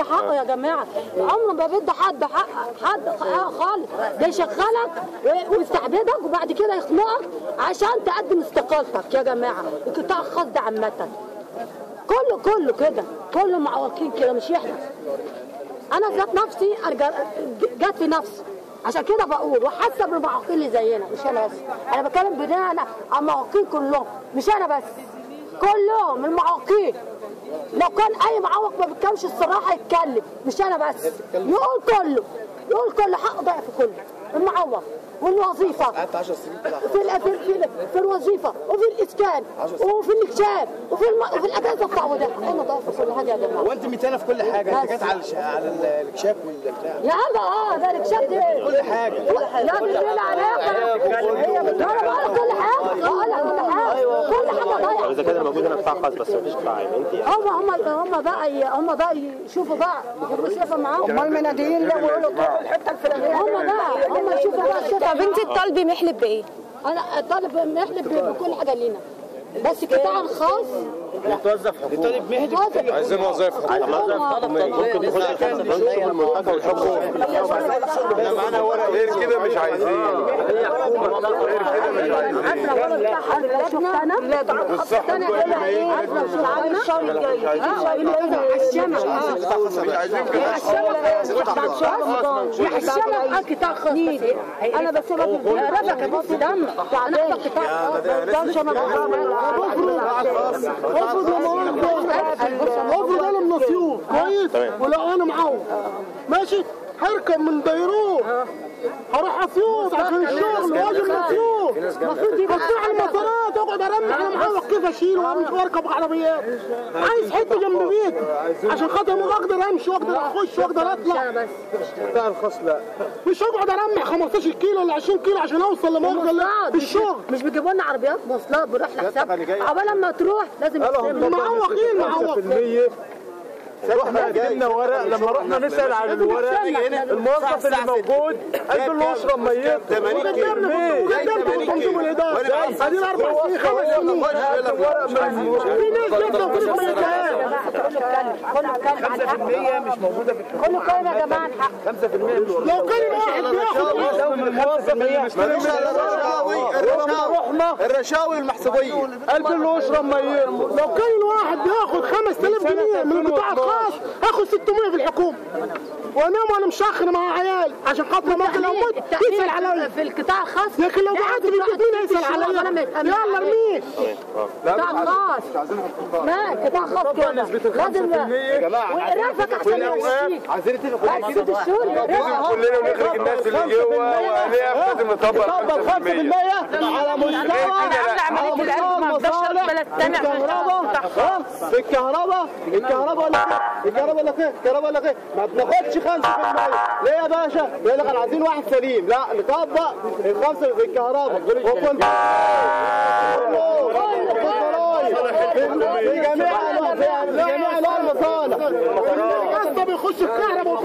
حقه يا جماعه عمره ما بيدي حد حق حد حق خالص ده يشغلك و- ويستعبدك وبعد كده يخنقك عشان تقدم استقالتك يا جماعه القطاع الخاص ده عامه كله كله كده كله معوقين كده مش احنا انا ذات نفسي أرجع جت في نفسي عشان كده بقول وحاسه بالمعاقين اللي زينا مش انا بس انا بتكلم بناء على المعاقين كلهم مش انا بس كلهم المعاقين لو كان اي معوق ما بيتكلمش الصراحه يتكلم مش انا بس يقول كله يقول كله حق ضعف كله المعوق والوظيفه قعدت 10 سنين كده في ال- في في, في الوظيفه وفي الاسكان وفي الاكشاف وفي الم... وفي الاجازه التعويضيه انا ضعف كل حاجه يا جماعه هو انت مثالة في كل حاجه انت جت على الش- على ال- الاكشاف والبتاع يا عم اه ده الاكشاف دي كل حاجه لا بالليل علاقه هي انا بقول كل حاجه بقول لك كل حاجه كل حاجه طب ضايعه اذا كان موجود هنا قطاع خاص بس مفيش قطاع عام انت يعني هم هم هم بقى ي- هم بقى يشوفوا بقى يبقوا شايفه معاهم هم المناديين اللي بيقولوا كده الحته الفلانيه هم بقى هم يشوفوا بقى الشتا طب انت بتطالبي محلب بايه؟ انا طالب نحلب بكل حاجه لينا بس القطاع الخاص طالب مهدي لازم عايزين وظائف ممكن تخش الخمسة تخش بالمنطقة ويحطوا احنا معانا ورق غير كده مش عايزين غير كده مش عايزين مش عايزين كده انا بسيبك رفك بص دم انا قطاع افرض انا من اسيوط كويس ولا انا معاهم ماشي هركب من ديروت هروح اسيوط عشان الشغل واجي من اسيوط المفروض بفتح المسارات اقعد ارمي على معوق كيف اشيل وامشي واركب عربيات عايز حته جنب بيتي عشان خاطر ما اقدر امشي واقدر اخش واقدر اطلع بتاع الخاص لا مش هقعد ارمي 15 كيلو ولا 20 كيلو عشان اوصل لمؤاخذه الشغل مش بيجيبوا لنا عربيات مواصلات بنروح لحساب عقبال ما تروح لازم يستلم. معوقين معوق رحنا جبنا ورق لما رحنا نسال على الورق الموظف اللي موجود قال له اشرب ميته وقدمنا وقدمنا تنظيم الاداره ادي اربع سنين خمس سنين في ناس جبنا وفي ناس ما جبناهاش كله اتكلم عن الحق مش موجوده في كله كلام يا جماعه الحق 5% دول لو كان الواحد بياخد لو من الموظف ملوش الا الرشاوي الرشاوي رحنا الرشاوي والمحسوبيه قال له اشرب ميته لو كان الواحد بياخد 5000 جنيه من القطاع الخاص هاخد 600 في الحكومه وانام وانا مشخر مع عيال عشان خاطر ممكن لو مت يسال عليا في القطاع الخاص لكن لو بعت بنت مين هيسال عليا يلا ارميه قطاع خاص لا قطاع خاص كده لازم وقرافك احسن يمشيك عايزين بعد ست شهور يقرفك. كلنا ونخرج الناس اللي جوه وهنقف لازم نطبق 5% على مستوى على مستوى المصالح الكهرباء في الكهرباء الكهرباء ولا الكهرباء ولا ايه الكهرباء ولا ايه ما بناخدش 5% ليه يا باشا يقول لك انا عايزين واحد سليم لا نطبق الخمسه في الكهرباء وكنت في جميع في جميع انواع المصالح القصه بيخش في كهرباء